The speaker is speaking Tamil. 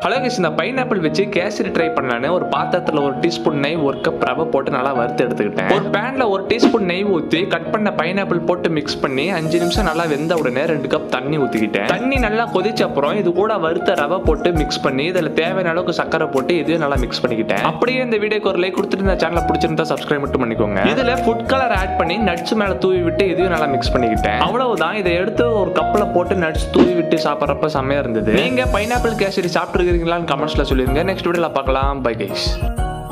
ஹலோ கேஸ் இந்த பைனாப்பிள் வச்சு கேசரி ட்ரை பண்ணலான்னு ஒரு பாத்திரத்தில் ஒரு டீஸ்பூன் நெய் ஒரு கப் ரவை போட்டு நல்லா வறுத்து எடுத்துக்கிட்டேன் ஒரு பேன்ல ஒரு டீஸ்பூன் நெய் ஊற்றி கட் பண்ண பைனாப்பிள் போட்டு மிக்ஸ் பண்ணி அஞ்சு நிமிஷம் நல்லா வெந்த உடனே ரெண்டு கப் தண்ணி ஊற்றிக்கிட்டேன் தண்ணி நல்லா கொதிச்ச அப்புறம் இது கூட வறுத்த ரவை போட்டு மிக்ஸ் பண்ணி இதில் தேவையான அளவுக்கு சக்கரை போட்டு இதையும் நல்லா மிக்ஸ் பண்ணிக்கிட்டேன் அப்படியே இந்த வீடியோக்கு ஒரு லைக் கொடுத்துட்டு இந்த சேனலை பிடிச்சிருந்தா சப்ஸ்கிரைப் மட்டும் பண்ணிக்கோங்க இதுல ஃபுட் கலர் ஆட் பண்ணி நட்ஸ் மேல தூவி விட்டு இதையும் நல்லா மிக்ஸ் பண்ணிக்கிட்டேன் அவ்வளவுதான் இதை எடுத்து ஒரு கப்ல போட்டு நட்ஸ் தூவி விட்டு சாப்பிட்றப்ப செம்மையா இருந்தது நீங்க பைனாப்பிள் கேசரி சாப்பிட்டுருக்கீங்களான்னு கமெண்ட்ஸ்ல சொல்லிருங்க நெக்ஸ்ட் வீடியோல பார்க்கலாம் பை கைஸ்